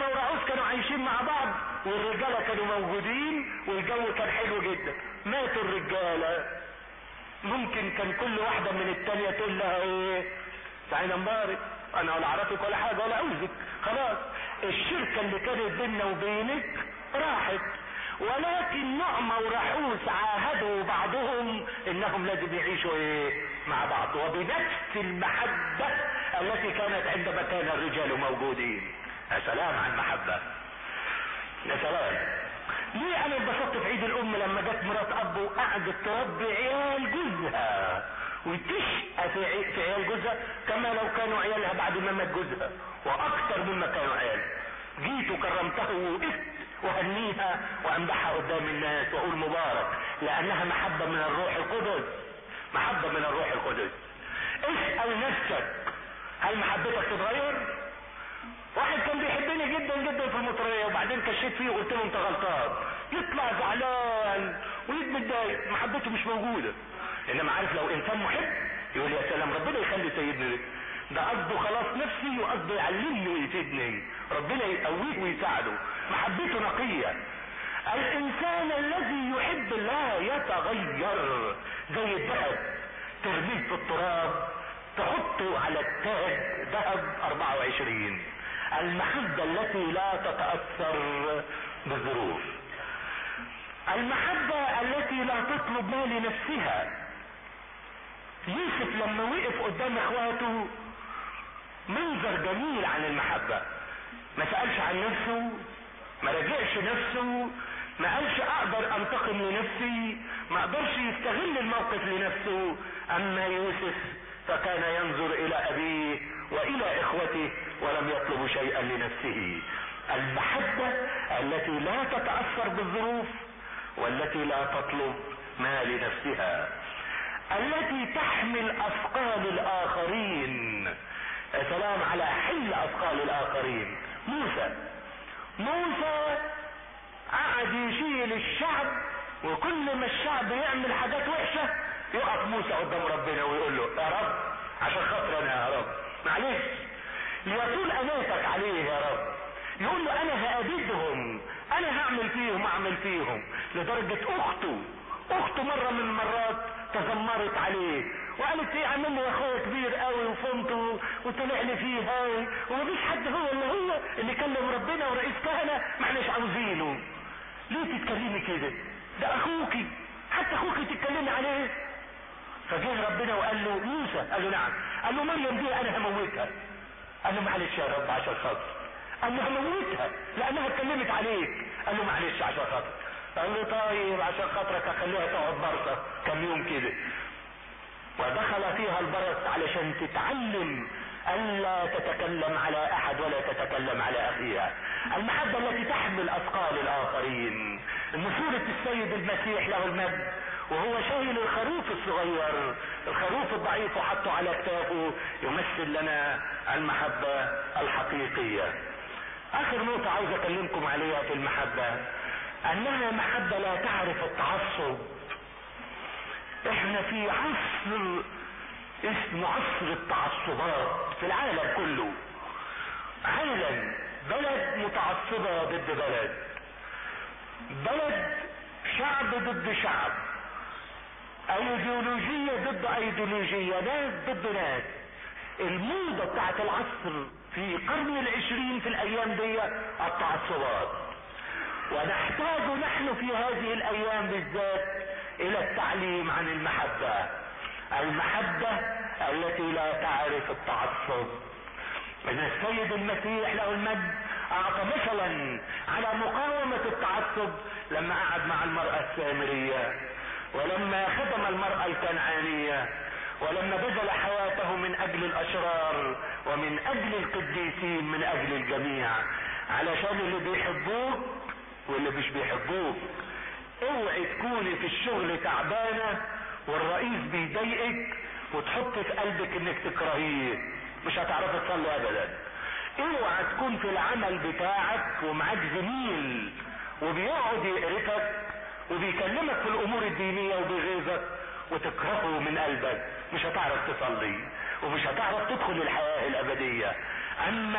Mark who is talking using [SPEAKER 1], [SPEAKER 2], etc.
[SPEAKER 1] نعمة ورعوز كانوا عايشين مع بعض والرجالة كانوا موجودين والجو كان حلو جدا ماتوا الرجالة ممكن كان كل واحدة من التانية تقول لها ايه تعالى مبارك انا ولا اعرفك ولا حاجة ولا عاوزك خلاص الشركة اللي كانت بيننا وبينك راحت ولكن نعمة ورحوس عاهدوا بعضهم انهم لازم يعيشوا ايه مع بعض وبنفس المحبة التي كانت عندما كان الرجال موجودين يا سلام على المحبة يا سلام ليه انا اتبسطت في عيد الام لما جت مرات اب وقعدت تربي عيال جوزها وتشقى في عي- في عيال جوزها كما لو كانوا عيالها بعد ما مات جوزها واكثر مما كانوا عيال جيت وكرمتها ووقفت وهنيها وامدحها قدام الناس واقول مبارك لانها محبة من الروح القدس محبة من الروح القدس اسأل نفسك هل محبتك تتغير واحد كان بيحبني جدا جدا في المطرية وبعدين كشيت فيه وقلت له انت غلطان يطلع زعلان ويبقى متضايق محبته مش موجودة انما عارف لو انسان محب يقول يا سلام ربنا يخلي سيدنا ده ده قصده خلاص نفسي وقصده يعلمني ويفيدني ربنا يقويه ويساعده محبته نقية الانسان الذي يحب لا يتغير زي الذهب ترميه في التراب تحطه على التاج ذهب 24 المحبة التي لا تتأثر بالظروف المحبة التي لا تطلب ما لنفسها يوسف لما وقف قدام اخواته منظر جميل عن المحبة ما سألش عن نفسه ما رجعش نفسه ما قالش اقدر انتقم لنفسي ما قدرش يستغل الموقف لنفسه اما يوسف فكان ينظر الى ابيه والى اخوته ولم يطلب شيئا لنفسه المحبة التي لا تتأثر بالظروف والتي لا تطلب ما لنفسها التي تحمل اثقال الاخرين يا سلام على حل اثقال الاخرين موسى موسى قعد يشيل الشعب وكل ما الشعب يعمل حاجات وحشة يقف موسى قدام ربنا ويقول له يا رب عشان خاطر انا يا رب معلش ليطول اناتك عليه يا رب يقول له انا هأبدهم انا هعمل فيهم اعمل فيهم لدرجة اخته اخته مرة من المرات تذمرت عليه وقالت ايه عامل لي يا اخويا كبير قوي وفهمته وطلع لي فيه هاي ومفيش حد هو اللي هو اللي كلم ربنا ورئيس كهنة ما احناش عاوزينه ليه تتكلمي كده ده اخوكي حتى اخوكي تتكلمي عليه فجه ربنا وقال له موسى قال له نعم قال له مريم دي انا هموتها قال له معلش يا رب عشان خاطر قال له هموتها لانها اتكلمت عليك قال له معلش عشان خاطر قال له طيب عشان خاطرك اخليها تقعد برصة كم يوم كده ودخل فيها البرص علشان تتعلم الا تتكلم على احد ولا تتكلم على اخيها المحبة التي تحمل اثقال الاخرين ان صورة السيد المسيح له المجد وهو شايل الخروف الصغير الخروف الضعيف وحطه على كتافه يمثل لنا المحبة الحقيقية اخر نقطة عاوز اكلمكم عليها في المحبة انها محبة لا تعرف التعصب احنا في عصر اسمه عصر التعصبات في العالم كله عالم بلد متعصبة ضد بلد بلد شعب ضد شعب ايديولوجية ضد ايديولوجية ناس ضد ناس الموضة بتاعت العصر في قرن العشرين في الايام دي التعصبات ونحتاج نحن في هذه الايام بالذات الى التعليم عن المحبة المحبة التي لا تعرف التعصب ان السيد المسيح له المجد اعطى مثلا على مقاومة التعصب لما قعد مع المرأة السامرية ولما خدم المرأة الكنعانية ولما بذل حياته من اجل الاشرار ومن اجل القديسين من اجل الجميع علشان اللي بيحبوك واللي مش بيحبوك اوعي تكوني في الشغل تعبانة والرئيس بيضايقك وتحط في قلبك انك تكرهيه مش هتعرفي تصلي ابدا اوعى تكون في العمل بتاعك ومعاك زميل وبيقعد يقرفك وبيكلمك في الامور الدينية وبيغيظك وتكرهه من قلبك مش هتعرف تصلي ومش هتعرف تدخل الحياة الابدية اما